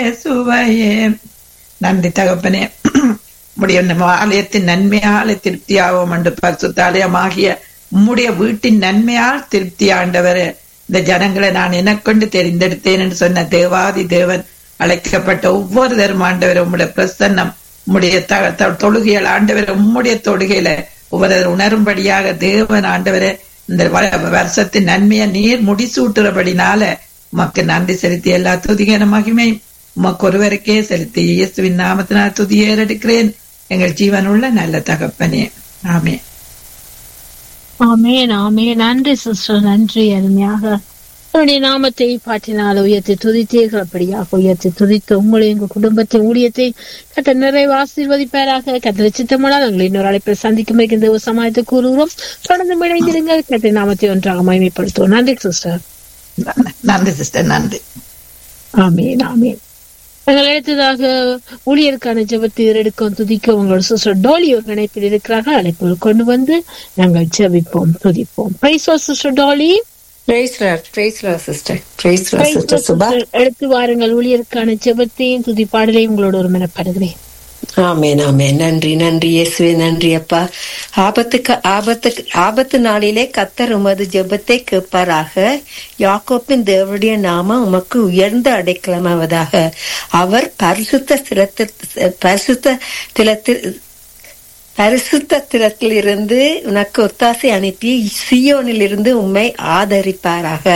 சுவையே நன்றி தகப்பனே உம்முடைய நம்ம ஆலயத்தின் நன்மையால திருப்தியாகும் என்று பரிசுத்தாலயமாகிய உம்முடைய வீட்டின் நன்மையால் திருப்தி ஆண்டவர் இந்த ஜனங்களை நான் எனக்கொண்டு தெரிந்தெடுத்தேன் என்று சொன்ன தேவாதி தேவன் அழைக்கப்பட்ட ஒவ்வொருத்தரும் ஆண்டவர் உம்முடைய பிரசன்னம் உம்முடைய த- த- தொழுகைகள் ஆண்டவர் உம்முடைய தொழுகையில ஒவ்வொரு உணரும்படியாக தேவன் ஆண்டவரே இந்த வ- வருஷத்தின் நன்மையை நீர் முடிசூட்டுறபடினால உமக்கு நன்றி செலுத்தி எல்லா துதிகன மகிமை உமக்கு ஒருவருக்கே செலுத்தி இயேசுவின் நாமத்தினால் துதியேறெடுக்கிறேன் எங்கள் ஜீவனுள்ள நல்ல தகப்பனே ஆமே ஆமேன் ஆமேன் நன்றி சிஸ்டர் நன்றி அருமையாக உங்களுடைய நாமத்தை பாட்டினால் உயர்த்தி துதித்தீர்கள் அப்படியாக உயர்த்தி துதித்து உங்களை உங்கள் குடும்பத்தின் ஊழியத்தை கட்ட நிறைவு ஆசீர்வதிப்பாராக கத்திர சித்தமானால் உங்களை இன்னொரு அழைப்பில் சந்திக்கும் இந்த சமாயத்தை கூறுகிறோம் தொடர்ந்து இணைந்திருங்கள் கத்திர நாமத்தை ஒன்றாக மகிமைப்படுத்துவோம் நன்றி சிஸ்டர் நன்றி சிஸ்டர் நன்றி ஆமீன் ஆமீன் நாங்கள் அடுத்ததாக ஊழியருக்கான ஜெபத்தை எடுக்கும் துதிக்க உங்களோட சிஸ்டர் டோலி ஒரு இணைப்பில் இருக்கிறார்கள் அழைப்பு கொண்டு வந்து நாங்கள் ஜெபிப்போம் துதிப்போம் praise sister Dolly Praise Lord, praise Lord, sister. Praise Lord, Praise sister the Subha. sister. எடுத்து வாருங்கள் ஊழியருக்கான ஜெபத்தையும் துதி பாடலையும் உங்களோட ஒரு மனப்படுகிறேன் ஆமென் ஆமென் நன்றி நன்றி இயேசுவே நன்றி அப்பா ஆபத்துக்கு ஆபத்துக்கு ஆபத்து நாளிலே கத்தர் உமது ஜெபத்தை கேட்பாராக யாக்கோப்பின் தேவனுடைய நாமம் உமக்கு உயர்ந்த அடைக்கலமாவதாக அவர் பரிசுத்த சிலத்தில் பரிசுத்த திலத்தில் பரிசுத்த திலத்தில் இருந்து உனக்கு ஒத்தாசை அனுப்பி சியோனில் இருந்து உம்மை ஆதரிப்பாராக